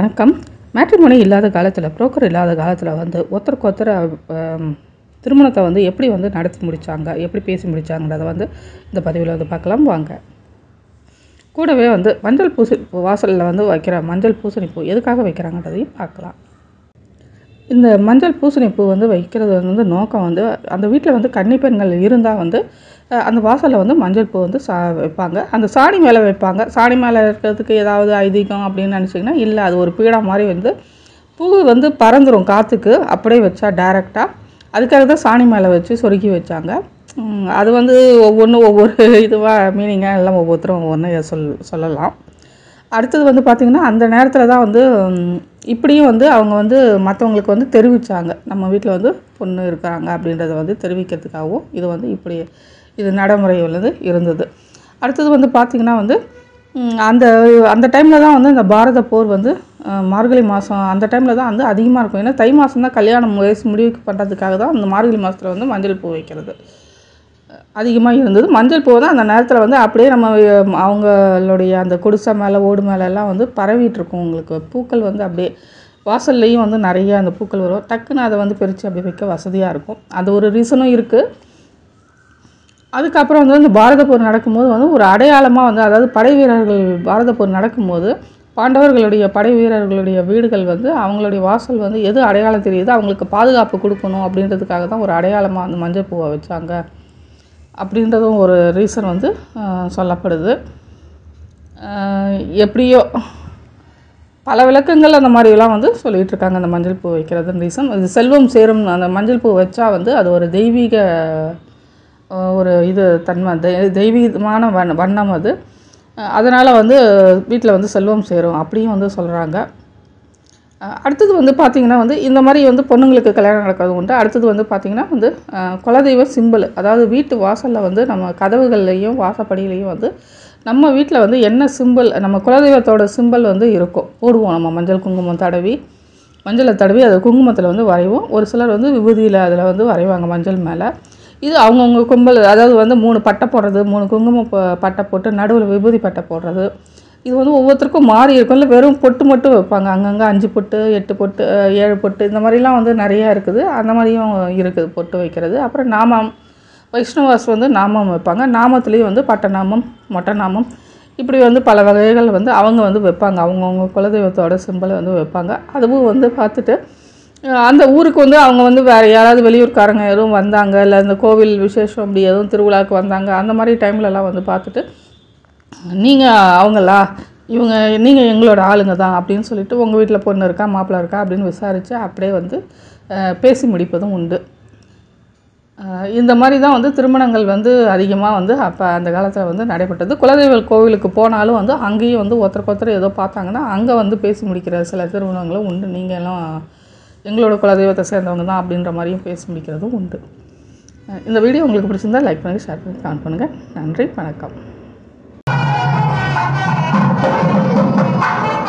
வணக்கம் மேட்ரிமோனி இல்லாத காலத்தில் புரோக்கர் இல்லாத காலத்தில் வந்து ஒருத்தருக்கு ஒருத்தர் ஆம், திருமணத்தை வந்து எப்படி வந்து நடத்தி முடித்தாங்க எப்படி பேசி முடித்தாங்கன்றதை வந்து இந்த பதிவில் வந்து பார்க்கலாம் வாங்க கூடவே வந்து மஞ்சள் பூசணி பூ வாசலில் வந்து வைக்கிற மஞ்சள் பூசணி பூ எதுக்காக வைக்கிறாங்கன்றதையும் பார்க்கலாம் இந்த மஞ்சள் பூசணி பூ வந்து வைக்கிறது வந்து நோக்கம் வந்து அந்த வீட்டில் வந்து கன்னி பெண்கள் இருந்தால் வந்து அஹ், அந்த வாசலில் வந்து மஞ்சள் பூ வந்து சா வைப்பாங்க அந்த சாணி மேலே வைப்பாங்க சாணி மேலே இருக்கிறதுக்கு ஏதாவது ஐதீகம் அப்படின்னு நினச்சிங்கன்னா இல்லை அது ஒரு பீடம் மாதிரி வந்து பூ வந்து பறந்துடும் காற்றுக்கு அப்படியே வச்சா டைரெக்டாக அதுக்காக தான் சாணி மேலே வச்சு சொருக்கி வச்சாங்க உம், அது வந்து ஒவ்வொன்றும் ஒவ்வொரு இதுவாக மீனிங்காக எல்லாம் ஒவ்வொருத்தரும் ஒவ்வொன்று சொல் சொல்லலாம் அடுத்தது வந்து பார்த்திங்கன்னா அந்த நேரத்தில் தான் வந்து ம், இப்படியும் வந்து அவங்க வந்து மற்றவங்களுக்கு வந்து தெரிவித்தாங்க நம்ம வீட்டில் வந்து பொண்ணு இருக்கிறாங்க அப்படின்றத வந்து தெரிவிக்கிறதுக்காகவும் இது வந்து இப்படி இது நடைமுறை உள்ளது இருந்தது அடுத்தது வந்து பார்த்திங்கன்னா வந்து ம், அந்த அந்த டைமில் தான் வந்து இந்த பாரத போர் வந்து அஹ், மார்கழி மாதம் அந்த டைமில் தான் வந்து அதிகமாக இருக்கும் ஏன்னா தை மாதம் தான் கல்யாணம் வயசு முடிவுக்கு பண்ணுறதுக்காக தான் அந்த மார்கழி மாதத்தில் வந்து மஞ்சள் பூ வைக்கிறது அதிகமாக இருந்தது மஞ்சள் பூ தான் அந்த நேரத்தில் வந்து அப்படியே நம்ம அஹ், அவங்களுடைய அந்த குடிசை மேலே ஓடு மேலே எல்லாம் வந்து பரவிட்டு இருக்கும் உங்களுக்கு பூக்கள் வந்து அப்படியே வாசல்லையும் வந்து நிறைய அந்த பூக்கள் வரும் டக்குன்னு அதை வந்து பிரித்து அப்படியே வைக்க வசதியாக இருக்கும் அது ஒரு ரீசனும் இருக்குது அதுக்கப்புறம் வந்து இந்த பாரத போர் நடக்கும்போது வந்து ஒரு அடையாளமாக வந்து அதாவது படை வீரர்கள் பாரத போர் நடக்கும்போது பாண்டவர்களுடைய படை வீரர்களுடைய வீடுகள் வந்து அவங்களுடைய வாசல் வந்து எது அடையாளம் தெரியுது அவங்களுக்கு பாதுகாப்பு கொடுக்கணும் அப்படின்றதுக்காக தான் ஒரு அடையாளமாக அந்த மஞ்சள் பூவை வச்சாங்க அப்படின்றதும் ஒரு ரீசன் வந்து ஆஹ், சொல்லப்படுது ஆஹ், எப்படியோ பல விளக்கங்கள் அந்த மாதிரிலாம் வந்து சொல்லிகிட்டு இருக்காங்க அந்த மஞ்சள் பூ வைக்கிறதுன்னு ரீசன் அது செல்வம் சேரும் அந்த மஞ்சள் பூ வச்சா வந்து அது ஒரு தெய்வீக அஹ், ஒரு இது தன்மை தெ- தெய்வீகமான வண்ண வண்ணம் அது அதனால் வந்து வீட்டில் வந்து செல்வம் சேரும் அப்படியும் வந்து சொல்கிறாங்க அஹ் அடுத்தது வந்து பார்த்திங்கன்னா வந்து இந்த மாதிரி வந்து பொண்ணுங்களுக்கு கல்யாணம் நடக்கிறது உண்டு அடுத்தது வந்து பார்த்திங்கன்னா வந்து அஹ் குலதெய்வ சிம்பிள் அதாவது வீட்டு வாசலில் வந்து நம்ம கதவுகள்லையும் வாசப்படியிலையும் வந்து நம்ம வீட்டில் வந்து என்ன சிம்பிள் நம்ம குலதெய்வத்தோட சிம்பிள் வந்து இருக்கும் போடுவோம் நம்ம மஞ்சள் குங்குமம் தடவி மஞ்சளை தடவி அது குங்குமத்தில் வந்து வரைவோம் ஒரு சிலர் வந்து விபூதியில் அதில் வந்து வரைவாங்க மஞ்சள் மேலே இது அவங்கவுங்க கும்பல் அதாவது வந்து மூணு பட்டை போடுறது மூணு குங்குமம் ப- பட்டை போட்டு நடுவில் விபூதி பட்டை போடுறது இது வந்து ஒவ்வொருத்தருக்கும் மாறி இருக்கும் இல்லை வெறும் பொட்டு மட்டும் வைப்பாங்க அங்கங்கே அஞ்சு பொட்டு எட்டு பொட்டு அஹ், ஏழு பொட்டு இந்த மாதிரிலாம் வந்து நிறையா இருக்குது அந்த மாதிரியும் இருக்குது பொட்டு வைக்கிறது அப்புறம் நாமம் வைஷ்ணவாஸ் வந்து நாமம் வைப்பாங்க நாமத்துலேயும் வந்து பட்ட நாமம் மொட்டை நாமம் இப்படி வந்து பல வகைகள் வந்து அவங்க வந்து வைப்பாங்க அவங்கவுங்க குலதெய்வத்தோட சிம்பலை வந்து வைப்பாங்க அதுவும் வந்து பார்த்துட்டு அஹ், அந்த ஊருக்கு வந்து அவங்க வந்து வேறு யாராவது வெளியூர்காரங்க எதுவும் வந்தாங்க இல்லை இந்த கோவில் விசேஷம் அப்படி எதுவும் திருவிழாவுக்கு வந்தாங்க அந்த மாதிரி டைம்லலாம் வந்து பார்த்துட்டு நீங்கள் அவங்களா இவங்க நீங்கள் எங்களோட ஆளுங்க தான் அப்படின்னு சொல்லிட்டு உங்கள் வீட்டில் பொண்ணு இருக்கா மாப்பிள்ளை இருக்கா அப்படின்னு விசாரித்து அப்படியே வந்து அஹ், பேசி முடிப்பதும் உண்டு அஹ், இந்த மாதிரி தான் வந்து திருமணங்கள் வந்து அதிகமாக வந்து அப்போ அந்த காலத்தில் வந்து நடைபெற்றது குலதெய்வ கோவிலுக்கு போனாலும் வந்து அங்கேயும் வந்து ஒருத்தருக்கு ஒருத்தர் ஏதோ பார்த்தாங்கன்னா அங்கே வந்து பேசி முடிக்கிற சில திருமணங்களும் உண்டு நீங்கள் எல்லாம் எங்களோட குலதெய்வத்தை சேர்ந்தவங்க தான் அப்படின்ற மாதிரியும் பேசி முடிக்கிறதும் உண்டு அஹ், இந்த வீடியோ உங்களுக்கு பிடிச்சிருந்தா லைக் பண்ணுங்கள் ஷேர் பண்ணி கமெண்ட் பண்ணுங்கள் நன்றி வணக்கம்